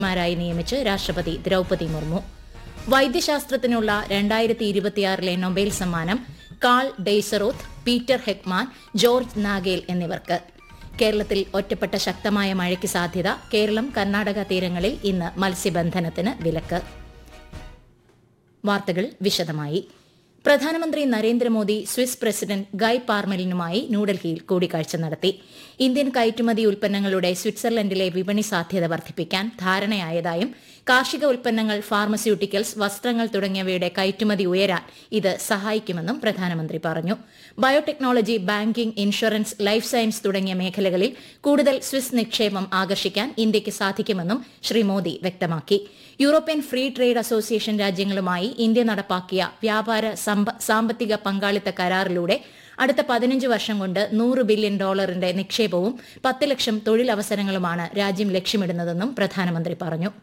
മാരായി നിയമിച്ച് രാഷ്ട്രപതി ദ്രൌപതി മുർമു വൈദ്യശാസ്ത്രത്തിനുള്ള രണ്ടായിരത്തി ഇരുപത്തിയാറിലെ നൊബേൽ സമ്മാനം Karl Deisseroth Peter Hegemann George Nagel എന്നിവർക്ക് കേരളത്തിൽ ഒറ്റപ്പെട്ട ശക്തമായ മഴയ്ക്ക് സാധ്യത കേരളം കർണാടക തീരങ്ങളിൽ ഇന്ന് മത്സ്യബന്ധനത്തിന് വിലക്ക് വാർത്തകൾ വിശദമായി പ്രധാനമന്ത്രി നരേന്ദ്രമോദി സ്വിസ് പ്രസിഡന്റ് ഗൈ പാർമലിനുമായി ന്യൂഡൽഹിയിൽ കൂടിക്കാഴ്ച നടത്തി ഇന്ത്യൻ കയറ്റുമതി ഉൽപ്പന്നങ്ങളുടെ സ്വിറ്റ്സർലൻഡിലെ വിപണി സാധ്യത വർദ്ധിപ്പിക്കാൻ ധാരണയായതായും കാർഷിക ഉൽപ്പന്നങ്ങൾ ഫാർമസ്യൂട്ടിക്കൽസ് വസ്ത്രങ്ങൾ തുടങ്ങിയവയുടെ കയറ്റുമതി ഉയരാൻ ഇത് സഹായിക്കുമെന്നും പ്രധാനമന്ത്രി പറഞ്ഞു biotechnology banking insurance life science തുടങ്ങിയ മേഖലകളിൽ കൂടുതൽ സ്വിസ് നിക്ഷേപം ആകർഷിക്കാൻ ഇന്ത്യയ്ക്ക് സാധിക്കുമെന്നും ശ്രീ മോദി വ്യക്തമാക്കി യൂറോപ്യൻ ഫ്രീ ട്രേഡ് അസോസിയേഷൻ രാജ്യങ്ങളുമായി ഇന്ത്യ നടപ്പാക്കിയ വ്യാപാര സമ്പ- സാമ്പത്തിക പങ്കാളിത്ത കരാറിലൂടെ അടുത്ത പതിനഞ്ച് വർഷം കൊണ്ട് നൂറ് ബില്യൺ ഡോളറിന്റെ നിക്ഷേപവും പത്ത് ലക്ഷം തൊഴിലവസരങ്ങളുമാണ് രാജ്യം ലക്ഷ്യമിടുന്നതെന്നും പ്രധാനമന്ത്രി പറഞ്ഞു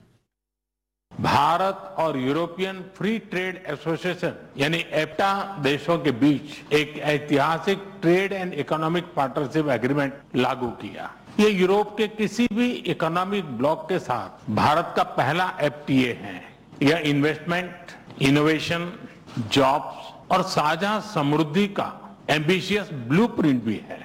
भारत और यूरोपियन फ्री ट्रेड एसोसिएशन यानी एप्टा देशों के बीच एक ऐतिहासिक trade and economic partnership agreement लागू किया ये यूरोप के किसी भी इकोनॉमिक ब्लॉक के साथ भारत का पहला एफटीए है यह इन्वेस्टमेंट इनोवेशन जॉब्स और साझा समृद्धि का एम्बिशियस ब्लूप्रिंट भी है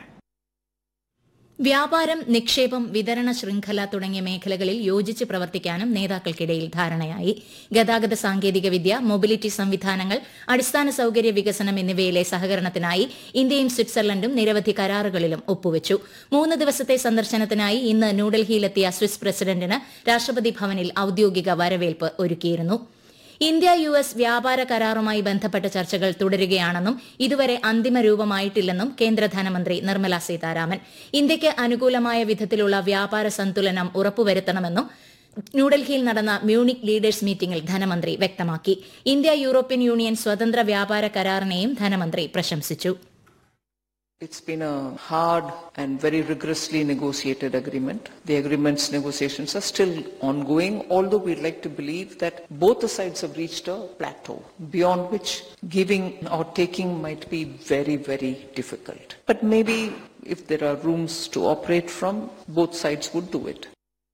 വ്യാപാരം നിക്ഷേപം വിതരണ ശൃംഖല തുടങ്ങിയ മേഖലകളിൽ യോജിച്ച് പ്രവർത്തിക്കാനും നേതാക്കൾക്കിടയിൽ ധാരണയായി ഗതാഗത സാങ്കേതികവിദ്യ മൊബിലിറ്റി സംവിധാനങ്ങൾ അടിസ്ഥാന സൌകര്യ വികസനം എന്നിവയിലെ സഹകരണത്തിനായി ഇന്ത്യയും സ്വിറ്റ്സർലൻഡും നിരവധി കരാറുകളിലും ഒപ്പുവച്ചു മൂന്ന് ദിവസത്തെ സന്ദർശനത്തിനായി ഇന്ന് ന്യൂഡൽഹിയിലെത്തിയ സ്വിസ് പ്രസിഡന്റിന് രാഷ്ട്രപതി ഭവനിൽ ഔദ്യോഗിക വരവേൽപ്പ് ഒരുക്കിയിരുന്നു ഇന്ത്യ യു എസ് വ്യാപാര കരാറുമായി ബന്ധപ്പെട്ട ചർച്ചകൾ തുടരുകയാണെന്നും ഇതുവരെ അന്തിമ രൂപമായിട്ടില്ലെന്നും കേന്ദ്ര ധനമന്ത്രി നിർമ്മല സീതാരാമൻ ഇന്ത്യയ്ക്ക് അനുകൂലമായ വിധത്തിലുള്ള വ്യാപാര സന്തുലനം ഉറപ്പുവരുത്തണമെന്നും ന്യൂഡൽഹിയിൽ നടന്ന മ്യൂണിക് ലീഡേഴ്സ് മീറ്റിംഗിൽ ധനമന്ത്രി വ്യക്തമാക്കി ഇന്ത്യ യൂറോപ്യൻ യൂണിയൻ സ്വതന്ത്ര വ്യാപാര കരാറിനെയും ധനമന്ത്രി പ്രശംസിച്ചു It's been a hard and very rigorously negotiated agreement. The agreement's negotiations are still ongoing, although we'd like to believe that both the sides have reached a plateau beyond which giving or taking might be very, very difficult. But maybe if there are rooms to operate from, both sides would do it.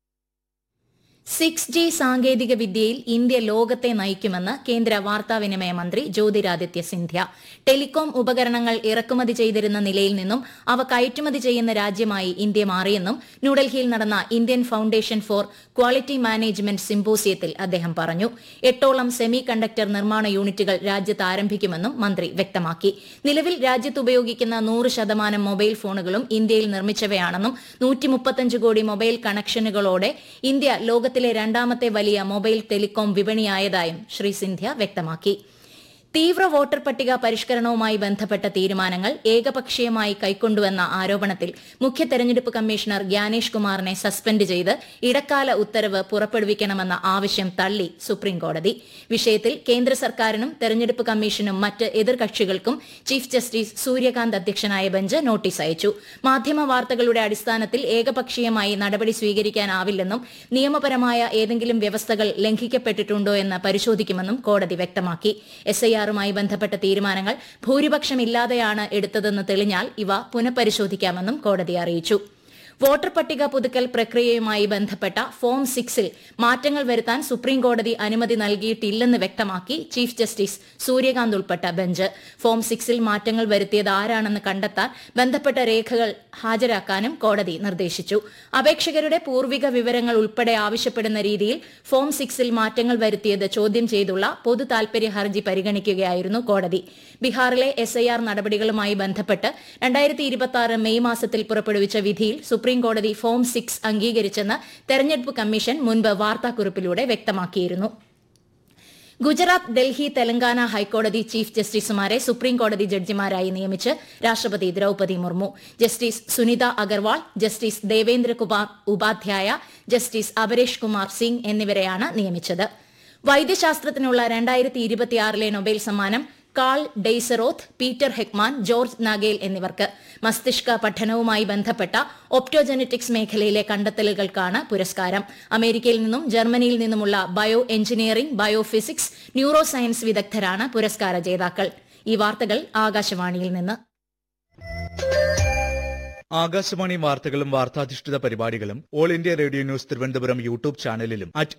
Six G സാങ്കേതിക വിദ്യയിൽ India ലോകത്തെ നയിക്കുമെന്ന് കേന്ദ്ര വാർത്താവിനിമയ മന്ത്രി Jyotiraditya Scindia telecom ഉപകരണങ്ങൾ ഇറക്കുമതി ചെയ്തിരുന്ന നിലയിൽ നിന്നും അവ കയറ്റുമതി ചെയ്യുന്ന രാജ്യമായി ഇന്ത്യ മാറിയെന്നും ന്യൂഡൽഹിയിൽ നടന്ന Indian foundation for quality management സിംപോസിയത്തിൽ അദ്ദേഹം പറഞ്ഞു എട്ടോളം സെമി കണ്ടക്ടർ നിർമ്മാണ യൂണിറ്റുകൾ രാജ്യത്ത് ആരംഭിക്കുമെന്നും മന്ത്രി വ്യക്തമാക്കി നിലവിൽ രാജ്യത്ത് ഉപയോഗിക്കുന്ന നൂറ് ശതമാനം മൊബൈൽ ഫോണുകളും ഇന്ത്യയിൽ നിർമ്മിച്ചവയാണെന്നും നൂറ്റി മുപ്പത്തഞ്ച് കോടി മൊബൈൽ കണക്ഷനുകളോടെ ഇന്ത്യ ലോകത്തിലെ രണ്ടാമത്തെ വലിയ മൊബൈൽ ടെലികോം വിപണിയായതായും ശ്രീ സിന്ധ്യ വ്യക്തമാക്കി തീവ്ര വോട്ടർ പട്ടിക പരിഷ്കരണവുമായി ബന്ധപ്പെട്ട തീരുമാനങ്ങൾ ഏകപക്ഷീയമായി കൈക്കൊണ്ടുവെന്ന ആരോപണത്തിൽ മുഖ്യ തെരഞ്ഞെടുപ്പ് കമ്മീഷണർ ഗ്യാനേഷ് കുമാറിനെ സസ്പെൻഡ് ചെയ്ത് ഇടക്കാല ഉത്തരവ് പുറപ്പെടുവിക്കണമെന്ന ആവശ്യം തള്ളി സുപ്രീംകോടതി വിഷയത്തിൽ കേന്ദ്ര സർക്കാരിനും തെരഞ്ഞെടുപ്പ് കമ്മീഷനും മറ്റ് എതിർകക്ഷികൾക്കും ചീഫ് ജസ്റ്റിസ് സൂര്യകാന്ത് അധ്യക്ഷനായ ബെഞ്ച് നോട്ടീസ് അയച്ചു മാധ്യമ വാർത്തകളുടെ അടിസ്ഥാനത്തിൽ ഏകപക്ഷീയമായി നടപടി സ്വീകരിക്കാനാവില്ലെന്നും നിയമപരമായ ഏതെങ്കിലും വ്യവസ്ഥകൾ ലംഘിക്കപ്പെട്ടിട്ടുണ്ടോ എന്ന് പരിശോധിക്കുമെന്നും കോടതി വ്യക്തമാക്കി എസ് ഐ ആറുമായി ബന്ധപ്പെട്ട തീരുമാനങ്ങൾ ഭൂരിപക്ഷമില്ലാതെയാണ് എടുത്തതെന്ന് തെളിഞ്ഞാൽ ഇവ പുനഃപരിശോധിക്കാമെന്നും കോടതി അറിയിച്ചു വോട്ടർ പട്ടിക പുതുക്കൽ പ്രക്രിയയുമായി ബന്ധപ്പെട്ട ഫോം സിക്സിൽ മാറ്റങ്ങൾ വരുത്താൻ സുപ്രീംകോടതി അനുമതി നൽകിയിട്ടില്ലെന്ന് വ്യക്തമാക്കി ചീഫ് ജസ്റ്റിസ് സൂര്യകാന്ത് ഉൾപ്പെട്ട ബെഞ്ച് ഫോം സിക്സിൽ മാറ്റങ്ങൾ വരുത്തിയത് ആരാണെന്ന് കണ്ടെത്താൻ ബന്ധപ്പെട്ട രേഖകൾ ഹാജരാക്കാനും കോടതി നിർദ്ദേശിച്ചു അപേക്ഷകരുടെ പൂർവിക വിവരങ്ങൾ ഉൾപ്പെടെ ആവശ്യപ്പെടുന്ന രീതിയിൽ ഫോം സിക്സിൽ മാറ്റങ്ങൾ വരുത്തിയത് ചോദ്യം ചെയ്തുള്ള പൊതു താൽപര്യ ഹർജി പരിഗണിക്കുകയായിരുന്നു കോടതി ബീഹാറിലെ എസ് ഐ ആർ നടപടികളുമായി ബന്ധപ്പെട്ട് രണ്ടായിരത്തി ഇരുപത്തി ആറ് മെയ് മാസത്തിൽ പുറപ്പെടുവിച്ച വിധിയിൽ സുപ്രീംകോടതി ഫോം സിക്സ് അംഗീകരിച്ചെന്ന് തെരഞ്ഞെടുപ്പ് കമ്മീഷൻ മുൻപ് വാർത്താക്കുറിപ്പിലൂടെ വ്യക്തമാക്കിയിരുന്നു ഗുജറാത്ത് ഡൽഹി തെലങ്കാന ഹൈക്കോടതി ചീഫ് ജസ്റ്റിസുമാരെ സുപ്രീംകോടതി ജഡ്ജിമാരായി നിയമിച്ച് രാഷ്ട്രപതി Draupadi Murmu justice Sunitha Agarwal justice Devendra Kumar Upadhyaya justice അപരേഷ് Kumar Singh എന്നിവരെയാണ് നിയമിച്ചത് വൈദ്യശാസ്ത്രത്തിനുള്ള രണ്ടായിരത്തി ഇരുപത്തിയാറിലെ നൊബേൽ സമ്മാനം Karl Deisseroth Peter Hegemann George Nagel എന്നിവർക്ക് മസ്തിഷ്ക പഠനവുമായി ബന്ധപ്പെട്ട ഒപ്റ്റോജനറ്റിക്സ് മേഖലയിലെ കണ്ടെത്തലുകൾക്കാണ് പുരസ്കാരം അമേരിക്കയിൽ നിന്നും ജർമ്മനിയിൽ നിന്നുമുള്ള bio engineering biophysics neuro science വിദഗ്ധരാണ് പുരസ്കാര ജേതാക്കൾ ഈ വാർത്തകൾ ആകാശവാണിയിൽ നിന്ന് ആകാശവാണി വാർത്തകളും വാർത്താധിഷ്ഠിത പരിപാടികളും all India radio news Thiruvananthapuram YouTube ചാനലിലും അറ്റ്